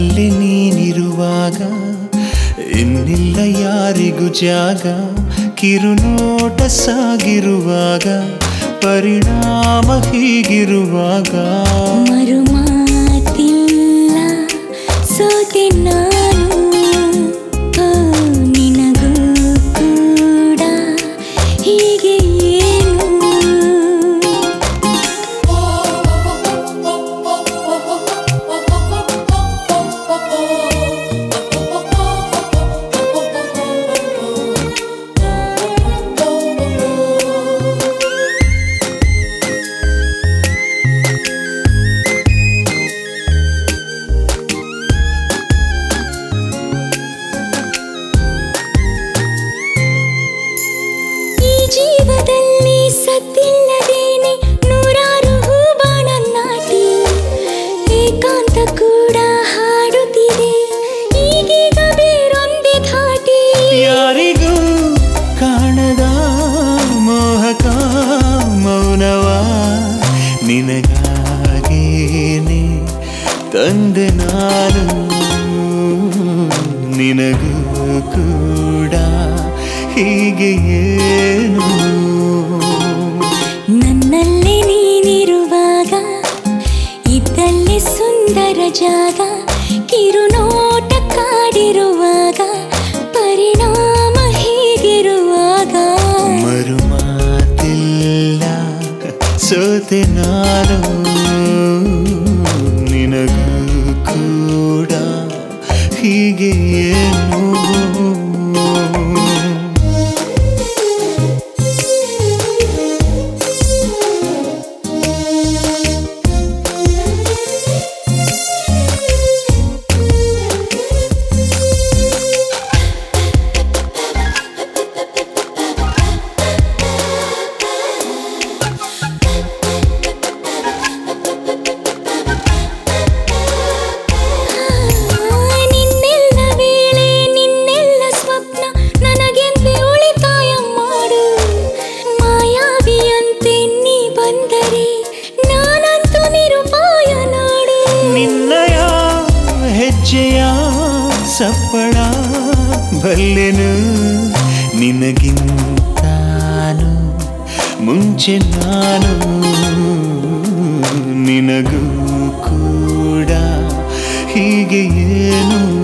ನನ್ನಲ್ಲಿ ನೀನಿರುವಾಗ ಇನ್ನಿಲ್ಲ ಯಾರಿಗೂ ಜಾಗ ಕಿರುನೋಟ ಸಾಗಿರುವಾಗ ಪರಿಣಾಮ ಹೀಗಿರುವಾಗ ಮರುಮಾತಿಲ್ಲ ಸೋತೆ ನಾನು ಓ, ನಿನಗೂ ಕೂಡ ಹೀಗೆ ಏನು ಈ ಜೀವದಲ್ಲಿ ಸದ್ದಿಲ್ಲದೇನೆ ನೂರಾರು ಹೂಬಾಣ ನಾಟಿ ಏಕಾಂತ ಕೂಡ ಹಾಡುತ್ತಿದೆ ಈಗೀಗ ಬೇರೊಂದೇ ಧಾಟಿ ಯಾರಿಗೂ ಕಾಣದ ಮೋಹಕ ಮೌನವ ನಿನಗಾಗೇನೆ ತಂದೆ ನಾನು ನಿನಗೂ ಕೂಡ ಹೀಗೆ ಏನು ನನ್ನಲ್ಲೇ ನೀನಿರುವಾಗ ಇದ್ದಲ್ಲೇ ಸುಂದರ ಜಾಗ ಕಿರುನೋಟ ಕಾಡಿರುವಾಗ ಪರಿಣಾಮ ಹೀಗಿರುವಾಗ ಮರುಮಾತಿಲ್ಲ ಸೋತೆ ನಾನು ನಿನಗೂ ಕೂಡ ಹೀಗೆ ಏನು ನಿನ್ನೆಲ್ಲ ವೇಳೆ ನಿನ್ನೆಲ್ಲ ಸ್ವಪ್ನ ನನಗೆಂತೆ ಉಳಿತಾಯ ಮಾಡು ಮಾಯಾವಿಯಂತೆ ನೀ ಬಂದರೆ ನಾನಂತೂ ನಿರುಪಾಯ ನಾಡು ನಿನ್ನಯ ಹೆಜ್ಜೆಯ ಸಪ್ಪಳ ಬಲ್ಲೆನು ನಿನಗಿಂತಾನು ಮುಂಚೆ ನಾನು ನಿನಗೂ ಕೂಡ ಹೀಗೆ ಏನು